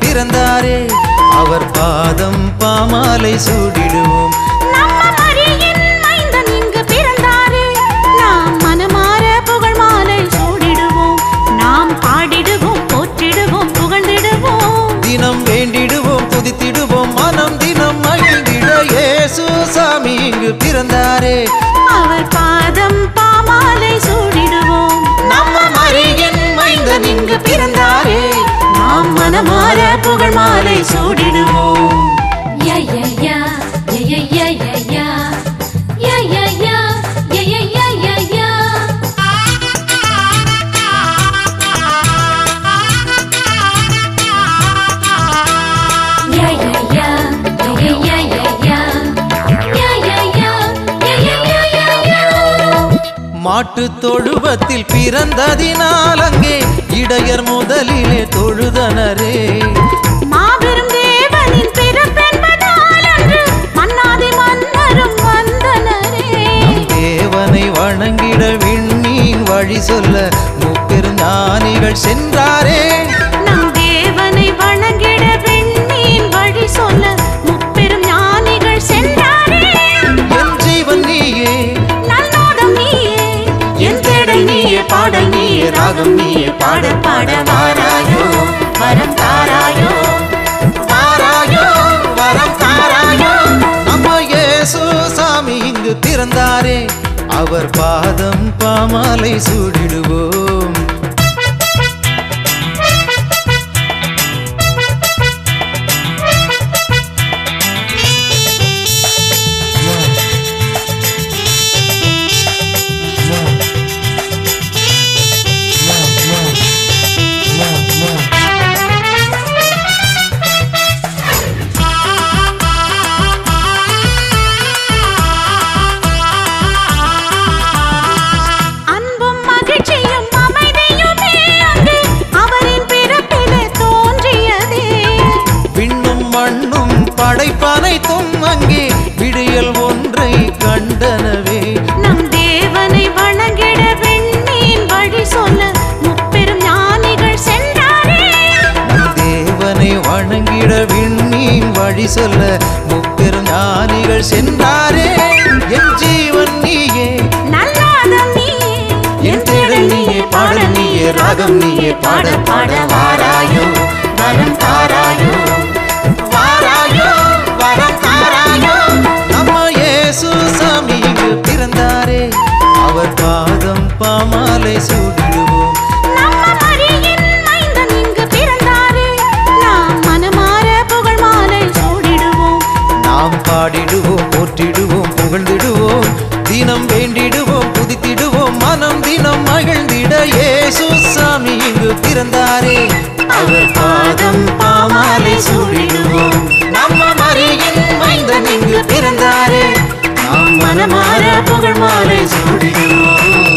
பிறந்தாரே அவர் பாதம் பாமாலை சூடிடுவோம் நம்ம மரியின் மைந்தன் இங்கு பிறந்தாரே நாம் மனமார புகழ் மாலை சூடிடுவோம் நாம் பாடிடுவோம் போற்றிடுவோம் புகழ்ந்திடுவோம் தினம் வேண்டிடுவோம் துதித்திடுவோம் மனம் தினம் மகிழ்ந்திட இயேசு சாமி இங்கு பிறந்தாரே அவர் பாதம் பாமாலை சூடிடுவோம் நம்ம மரியன் மைந்தன் இங்கு பிறந்தாரே நாம் மனமார புகழ் மாலை சூடிடுவோம் Yeah, yeah, yeah, yeah, yeah, yeah, yeah, yeah, yeah, yeah, yeah, yeah, yeah, yeah, yeah. Yeah, yeah, yeah, yeah, yeah, yeah, yeah, yeah, yeah, yeah, yeah, yeah, yeah, yeah, yeah. மாட்டு தொழுவத்தில் பிறந்ததினால் அங்கே இடையர் முதலிலே தொழுதனரே மாபெரும் தேவனின் பிறப்பென்பதால் அன்று மன்னாதி மன்னரும் வந்தனரே தேவனை வணங்கிட விண்மீன் வழி சொல்ல முப்பெரும் ஞானிகள் சென்றாரே நம் தேவனை வணங்கிட விண்மீன் வழி சொல்ல முப்பெரும் ஞானிகள் சென்றாரே என் ஜீவன் நீயே நல்நாதம் நீயே என் தேடல் நீயே பாடல் நீயே ராகம் நீயே பாட பாட வாராயோ வரம் தாராயோ வாராயோ வரம் தாராயோ நம்ம இயேசு சாமி இங்கு பிறந்தாரே அவர் பாதம் பாமாலை சூடிடுவோம் அன்பும் மகிழ்ச்சியும் அமைதியுமே அங்கு அவரின் பிறப்பிலே தோன்றியதே விண்ணும் மண்ணும் படைப்பனைத்தும் அங்கே விடியல் ஒன்றை கண்டனவே நம் தேவனை வணங்கிட விண்மீன் வழி சொல்ல முப்பெரும் ஞானிகள் சென்றாரே நம் தேவனை வணங்கிட விண்மீன் வழி சொல்ல முப்பெரும் ஞானிகள் சென்றாரே என் ஜீவன் நீயே நல்லாதம் நீயே என் தேடல் நீயே பாடல் நீயே ராகம் நீயே பாட பாட வாராயோ வரம் தாராயோ வாராயோ வரம் தாராயோ நம்ம இயேசு சாமி இங்கு பிறந்தாரே அவர் பாதம் பாமாலை சூடிடுவோம் நம்ம மரியின் மைந்தன் இங்கு பிறந்தாரே நாம் மனமார புகழ் மாலை சூடிடுவோம் நாம் பாடிடுவோம் போற்றிடுவோம் புகழ்ந்திடுவோம் தினம் வேண்டிடுவோம் புதித்திடுவோம் மனம் தினம் மகிழ்ந்திட இயேசு சாமி இங்கு பிறந்தாரே அவர் பாதம் பாமாலை சூடிடுவோம் நம்ம மரியின் மைந்தன் இங்கு பிறந்தாரே நாம் மனமார புகழ் மாலை சூடிடுவோம்